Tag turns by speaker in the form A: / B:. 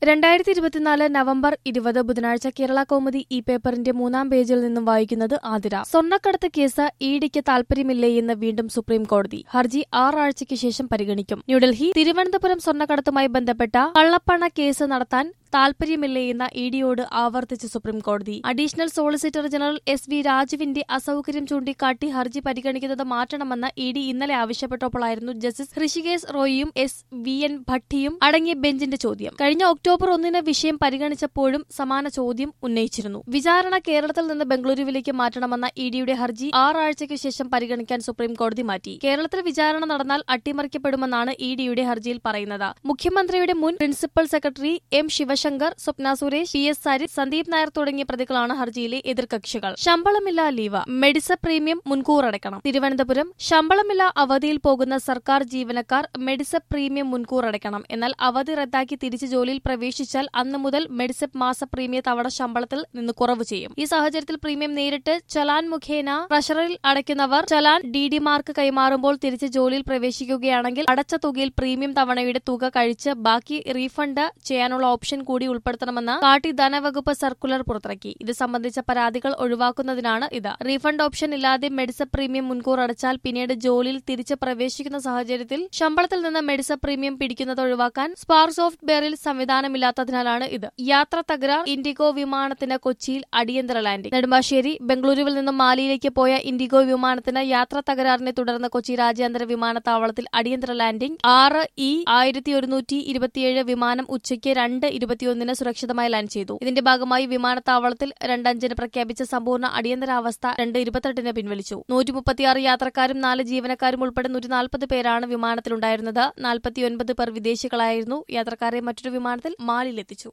A: രണ്ടായിരത്തി ഇരുപത്തിനാല് നവംബർ ഇരുപത് ബുധനാഴ്ച കേരള കൗമുദി ഈ പേപ്പറിന്റെ മൂന്നാം പേജിൽ നിന്നും വായിക്കുന്നത് ആതിര സ്വർണ്ണക്കടത്ത് കേസ് ഇഡിക്ക് താൽപര്യമില്ലേ എന്ന് വീണ്ടും സുപ്രീം കോടതി ഹർജി ആറാഴ്ചയ്ക്ക് ശേഷം പരിഗണിക്കും ന്യൂഡൽഹി തിരുവനന്തപുരം സ്വർണ്ണക്കടത്തുമായി ബന്ധപ്പെട്ട കള്ളപ്പണ കേസ് നടത്താൻ താൽപര്യമില്ലേ എന്ന ഇഡിയോട് ആവർത്തിച്ച് സുപ്രീം കോടതി additional solicitor general S V രാജുവിന്റെ അസൌകര്യം ചൂണ്ടിക്കാട്ടി ഹർജി പരിഗണിക്കുന്നത് മാറ്റണമെന്ന് ഇ ഡി ഇന്നലെ ആവശ്യപ്പെട്ടപ്പോഴായിരുന്നു ജസ്റ്റിസ് ഋഷികേശ് റോയിയും എസ് വി എൻ ഭട്ടിയും അടങ്ങിയ ബെഞ്ചിന്റെ ചോദ്യം കഴിഞ്ഞ ഒക്ടോബർ ഒന്നിന് വിഷയം പരിഗണിച്ചപ്പോഴും സമാന ചോദ്യം ഉന്നയിച്ചിരുന്നു വിചാരണ കേരളത്തിൽ നിന്ന് ബംഗളൂരുവിലേക്ക് മാറ്റണമെന്ന ഇ ഡിയുടെ ഹർജി ആറാഴ്ചയ്ക്ക് ശേഷം പരിഗണിക്കാൻ സുപ്രീം കോടതി മാറ്റി കേരളത്തിൽ വിചാരണ നടന്നാൽ അട്ടിമറിക്കപ്പെടുമെന്നാണ് ഇ ഡിയുടെ ഹർജിയിൽ പറയുന്നത് മുഖ്യമന്ത്രിയുടെ മുൻ principal secretary M Sivasankar Swapna Suresh P S Sarith Sandeep Nair തുടങ്ങിയ പ്രതികളാണ് ഹർജിയിലെ എതിർകക്ഷികൾ ശമ്പളമില്ല ലീവ് മെഡിസ പ്രീമിയം മുൻകൂർ അടയ്ക്കണം തിരുവനന്തപുരം ശമ്പളമില്ല അവധിയിൽ പോകുന്ന സർക്കാർ ജീവനക്കാർ മെഡിസ പ്രീമിയം മുൻകൂർ അടയ്ക്കണം എന്നാൽ അവധി റദ്ദാക്കി തിരിച്ച് ജോലിയിൽ പ്രവേശിച്ചാൽ അന്നു മുതൽ മെഡിസെപ്പ് മാസ പ്രീമിയ തവണ ശമ്പളത്തിൽ നിന്ന് കുറവ് ചെയ്യും ഈ സാഹചര്യത്തിൽ പ്രീമിയം നേരിട്ട് ചലാൻ മുഖേന ട്രഷറിൽ അടയ്ക്കുന്നവർ ചലാൻ ഡി ഡിമാർക്ക് കൈമാറുമ്പോൾ തിരിച്ച് ജോലിയിൽ പ്രവേശിക്കുകയാണെങ്കിൽ അടച്ച തുകയിൽ പ്രീമിയം തവണയുടെ തുക കഴിച്ച് ബാക്കി റീഫണ്ട് ചെയ്യാനുള്ള ഓപ്ഷൻ കൂടി ഉൾപ്പെടുത്തണമെന്ന് കാട്ടി ധനവകുപ്പ് സർക്കുലർ പുറത്തിറക്കി ഇത് സംബന്ധിച്ച പരാതികൾ ഒഴിവാക്കുന്നതിനാണ് ഇത് റീഫണ്ട് ഓപ്ഷൻ ഇല്ലാതെ മെഡിസ പ്രീമിയം മുൻകൂർ അടച്ചാൽ പിന്നീട് ജോലിയിൽ തിരിച്ച് പ്രവേശിക്കുന്ന സാഹചര്യത്തിൽ ശമ്പളത്തിൽ നിന്ന് മെഡിസ പ്രീമിയം പിടിക്കുന്നത് ഒഴിവാക്കാൻ സ്പാർക്ക് സോഫ്റ്റ് വെയറിൽ സംവിധാനമില്ലാത്തതിനാലാണ് ഇത് യാത്ര തകരാർ ഇൻഡിഗോ വിമാനത്തിന് കൊച്ചിയിൽ അടിയന്തര ലാൻഡിംഗ് നെടുമ്പാശ്ശേരി ബംഗളൂരുവിൽ നിന്നും മാലിയിലേക്ക് പോയ ഇൻഡിഗോ വിമാനത്തിന് യാത്ര തകരാറിനെ തുടർന്ന് കൊച്ചി രാജ്യാന്തര വിമാനത്താവളത്തിൽ അടിയന്തര ലാൻഡിംഗ് ആറ് ഇ ആയിരത്തി ഒരുന്നൂറ്റി ഇരുപത്തിയേഴ് വിമാനം ഉച്ചയ്ക്ക് രണ്ട് ഇരുപത്തിയൊന്നിന് സുരക്ഷിതമായി ലാൻഡ് ചെയ്തു ഇതിന്റെ ഭാഗമായി വിമാനത്താവളത്തിൽ രണ്ടഞ്ചിന് പ്രഖ്യാപിച്ച സമ്പൂർണ്ണ അടിയന്തരാവസ്ഥ രണ്ട് ഇരുപത്തെട്ടിന് പിൻവലിച്ചു നൂറ്റി മുപ്പത്തിയാറ് യാത്രക്കാരും നാല് ജീവനക്കാരും ഉൾപ്പെടെ നൂറ്റി നാൽപ്പത് പേരാണ് വിമാനത്തിലുണ്ടായിരുന്നത് നാൽപ്പത്തിയൊൻപത് പേർ വിദേശികളായിരുന്നു യാത്രക്കാരെ മറ്റൊരു വിമാനത്തിൽ മാലിയിലെത്തിച്ചു